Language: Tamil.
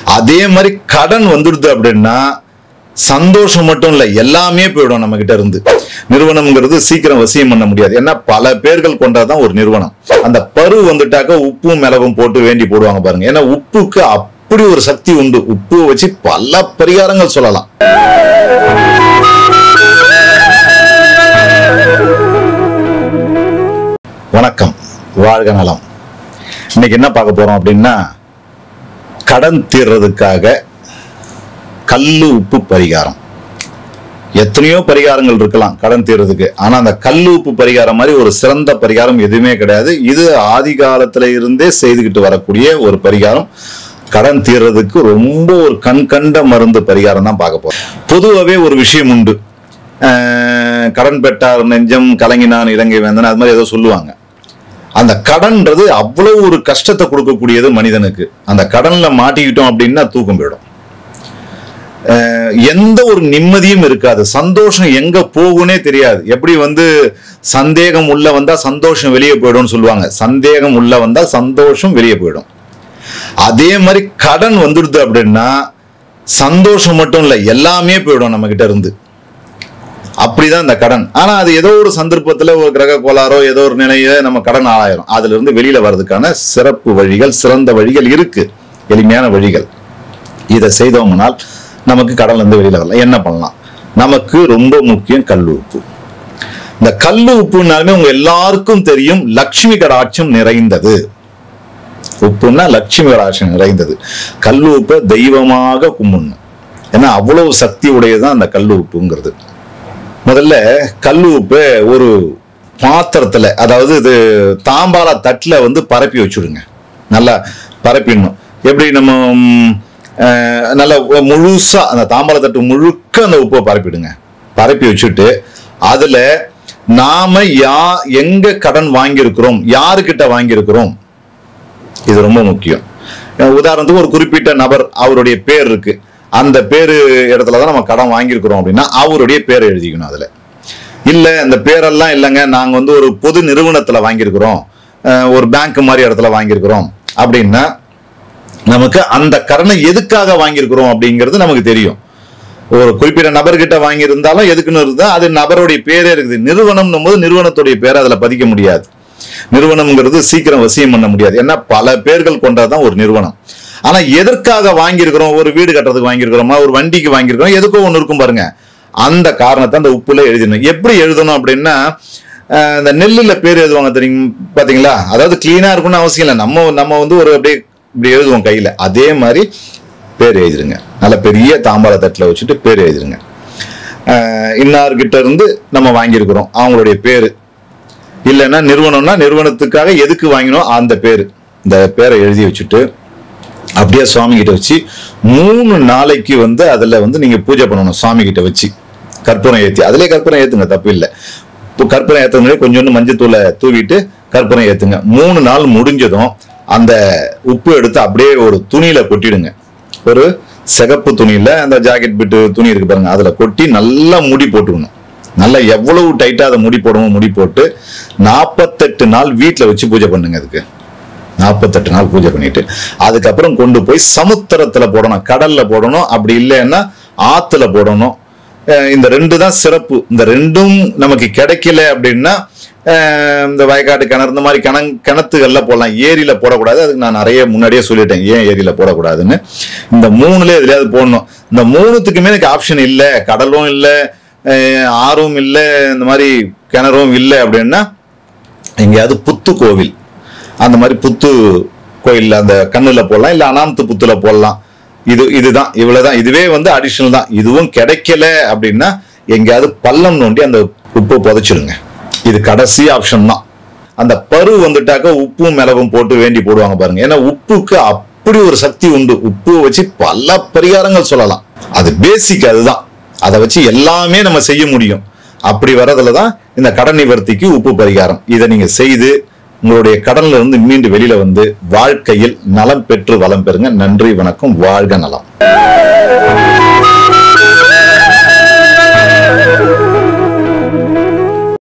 அதே மாதிரி கடன் வந்துடுது அப்படின்னா சந்தோஷம் மட்டும் இல்ல எல்லாமே போயிடும் நம்ம கிட்ட இருந்து நிறுவனம்ங்கிறது சீக்கிரம் வசியம் பண்ண முடியாது ஏன்னா பல பேர்கள் கொண்டதான் ஒரு நிறுவனம் அந்த பரு வந்துட்டாக்க உப்பும் மிளகும் போட்டு வேண்டி போடுவாங்க பாருங்க ஏன்னா உப்புக்கு அப்படி ஒரு சக்தி உண்டு உப்பு வச்சு பல பரிகாரங்கள் சொல்லலாம் வணக்கம் வாழ்க நலம் இன்னைக்கு என்ன பார்க்க போறோம் அப்படின்னா கடன் தீர்றதுக்காக கல்லு உப்பு பரிகாரம் எத்தனையோ பரிகாரங்கள் இருக்கலாம் கடன் தீர்றதுக்கு ஆனா அந்த கல்லு உப்பு பரிகாரம் மாதிரி ஒரு சிறந்த பரிகாரம் எதுவுமே கிடையாது இது ஆதி காலத்துல இருந்தே செய்துக்கிட்டு வரக்கூடிய ஒரு பரிகாரம் கடன் தீர்றதுக்கு ரொம்ப ஒரு கண் கண்ட மருந்து பரிகாரம் தான் பார்க்க போறோம் பொதுவாகவே ஒரு விஷயம் உண்டு அஹ் கடன் பெற்றார் நெஞ்சம் கலங்கினான் இலங்கை வேந்தன் அது மாதிரி ஏதோ சொல்லுவாங்க அந்த கடன்ன்றது அவ்வளவு ஒரு கஷ்டத்தை கொடுக்கக்கூடியது மனிதனுக்கு அந்த கடன்ல மாட்டிக்கிட்டோம் அப்படின்னா தூக்கம் போயிடும் அஹ் எந்த ஒரு நிம்மதியும் இருக்காது சந்தோஷம் எங்க போகுனே தெரியாது எப்படி வந்து சந்தேகம் உள்ள வந்தா சந்தோஷம் வெளியே போயிடும்னு சொல்லுவாங்க சந்தேகம் உள்ள வந்தா சந்தோஷம் வெளியே போயிடும் அதே மாதிரி கடன் வந்துடுது அப்படின்னா சந்தோஷம் மட்டும் இல்ல எல்லாமே போயிடும் நம்ம கிட்ட இருந்து அப்படிதான் இந்த கடன் ஆனா அது ஏதோ ஒரு சந்தர்ப்பத்துல ஒரு கிரக கோளாறோ ஏதோ ஒரு நிலையில நம்ம கடன் ஆளாயிரும் அதுல இருந்து வெளியில வர்றதுக்கான சிறப்பு வழிகள் சிறந்த வழிகள் இருக்கு எளிமையான வழிகள் இதை செய்தோம்னால் நமக்கு கடன்ல இருந்து வெளியில வரலாம் என்ன பண்ணலாம் நமக்கு ரொம்ப முக்கியம் கல் உப்பு இந்த கல் உப்புனாலுமே உங்க எல்லாருக்கும் தெரியும் லட்சுமி கடாட்சம் நிறைந்தது உப்புன்னா லட்சுமி கடாட்சம் நிறைந்தது கல் உப்பை தெய்வமாக கும்பிடணும் ஏன்னா அவ்வளவு சக்தி உடையதுதான் அந்த கல் உப்புங்கிறது முதல்ல கல் உப்பு ஒரு பாத்திரத்துல அதாவது இது தாம்பால தட்டுல வந்து பரப்பி வச்சுடுங்க நல்லா பரப்பிடணும் எப்படி நம்ம ம், அஹ், நல்லா முழுசா அந்த தாம்பால தட்டு முழுக்க அந்த உப்பை பரப்பிடுங்க பரப்பி வச்சுட்டு அதுல நாம யா எங்க கடன் வாங்கியிருக்கிறோம் யாருக்கிட்ட வாங்கியிருக்கிறோம் இது ரொம்ப முக்கியம் அஹ் உதாரணத்துக்கு ஒரு குறிப்பிட்ட நபர் அவருடைய பேர் இருக்கு அந்த பேரு இடத்துல தான் நம்ம கடன் வாங்கியிருக்கிறோம் அப்படின்னா அவருடைய பேரை எழுதிக்கணும் அதுல இல்ல இந்த பேரெல்லாம் இல்லைங்க நாங்க வந்து ஒரு பொது நிறுவனத்துல வாங்கியிருக்கிறோம் அஹ் ஒரு பேங்க் மாதிரி இடத்துல வாங்கியிருக்கிறோம் அப்படின்னா நமக்கு அந்த கடனை எதுக்காக வாங்கியிருக்கிறோம் அப்படிங்கிறது நமக்கு தெரியும் ஒரு குறிப்பிட்ட நபர்கிட்ட வாங்கியிருந்தாலும் எதுக்குன்னு இருந்தா அது நபருடைய பேரே இருக்குது நிறுவனம்னும் போது நிறுவனத்துடைய பேரை அதுல பதிக்க முடியாது நிறுவனம்ங்கிறது சீக்கிரம் வசியம் பண்ண முடியாது ஏன்னா பல பேர்கள் கொண்டதுதான் ஒரு நிறுவனம் ஆனா எதற்காக வாங்கியிருக்கிறோம் ஒரு வீடு கட்டுறதுக்கு வாங்கியிருக்கிறோமா ஒரு வண்டிக்கு வாங்கியிருக்கிறோம் எதுக்கோ ஒன்று இருக்கும் பாருங்க அந்த காரணத்தை அந்த உப்புல எழுதணும் எப்படி எழுதணும் அப்படின்னா அஹ், இந்த நெல்லுல பேர் எழுதுவாங்க தெரியும் பாத்தீங்களா அதாவது கிளீனா இருக்கணும்னு அவசியம் இல்லை நம்ம நம்ம வந்து ஒரு அப்படியே இப்படி எழுதுவோம் கையில அதே மாதிரி பேர் எழுதிருங்க நல்ல பெரிய தாம்பாள தட்டில் வச்சுட்டு பேர் எழுதிருங்க அஹ், இன்னார்கிட்ட இருந்து நம்ம வாங்கியிருக்கிறோம் அவங்களுடைய பேரு இல்லைன்னா நிறுவனம்னா நிறுவனத்துக்காக எதுக்கு வாங்கினோம் அந்த பேர் இந்த பேரை எழுதி வச்சுட்டு அப்படியே சுவாமி கிட்ட வச்சு மூணு நாளைக்கு வந்து அதுல வந்து நீங்க பூஜை பண்ணணும் சுவாமி கிட்ட வச்சு கற்பூரம் ஏத்தி அதுலயே கற்பூரம் ஏத்துங்க தப்பு இல்லை இப்போ கற்பூரம் ஏத்துறது கொஞ்சோண்டு மஞ்சத்தூளை தூவிட்டு கற்பூரம் ஏத்துங்க மூணு நாள் முடிஞ்சதும் அந்த உப்பு எடுத்து அப்படியே ஒரு துணியில கொட்டிடுங்க ஒரு சிகப்பு துணியில அந்த ஜாக்கெட் பிட்டு துணி இருக்கு பாருங்க அதுல கொட்டி நல்லா முடி போட்டுக்கணும் நல்லா எவ்வளவு டைட்டா அதை முடி போடணும் முடி போட்டு நாற்பத்தெட்டு நாள் வீட்டில் வச்சு பூஜை பண்ணுங்க அதுக்கு நாற்பத்தெட்டு நாள் பூஜை பண்ணிட்டு அதுக்கப்புறம் கொண்டு போய் சமுத்திரத்துல போடணும் கடல்ல போடணும் அப்படி இல்லைன்னா ஆத்துல போடணும் அஹ் இந்த ரெண்டு தான் சிறப்பு இந்த ரெண்டும் நமக்கு கிடைக்கல அப்படின்னா அஹ் இந்த வயக்காட்டு கிணறு இந்த மாதிரி கிணங் கிணத்துகள்ல போடலாம் ஏரியில போடக்கூடாது அதுக்கு நான் நிறைய முன்னாடியே சொல்லிட்டேன் ஏன் ஏரியில போடக்கூடாதுன்னு இந்த மூணுல எதுலயாவது போடணும் இந்த மூணுத்துக்குமே எனக்கு ஆப்ஷன் இல்லை கடலும் இல்லை அஹ் ஆறும் இல்லை இந்த மாதிரி கிணறும் இல்லை அப்படின்னா எங்கேயாவது புத்து கோவில் அந்த மாதிரி புத்து கோயில்ல அந்த கண்ணுல போடலாம் இல்ல அனாமத்து புத்துல போடலாம் இது இதுதான் இவ்வளவுதான் இதுவே வந்து அடிஷனல் தான் இதுவும் கிடைக்கல அப்படின்னா எங்கேயாவது பள்ளம் நோண்டி அந்த உப்பு புதைச்சிடுங்க இது கடைசி ஆப்ஷன் தான் அந்த பரு வந்துட்டாக்க உப்பும் மிளகும் போட்டு வேண்டி போடுவாங்க பாருங்க ஏன்னா உப்புக்கு அப்படி ஒரு சக்தி உண்டு உப்பு வச்சு பல பரிகாரங்கள் சொல்லலாம் அது பேசிக் அதுதான் அதை வச்சு எல்லாமே நம்ம செய்ய முடியும் அப்படி வரதுல தான் இந்த கடன் நிவர்த்திக்கு உப்பு பரிகாரம் இதை நீங்க செய்து உங்களுடைய கடன்ல இருந்து மீண்டு வெளியில வந்து வாழ்க்கையில் நலம் பெற்று வளம் பெறுங்க நன்றி வணக்கம் வாழ்க நலம்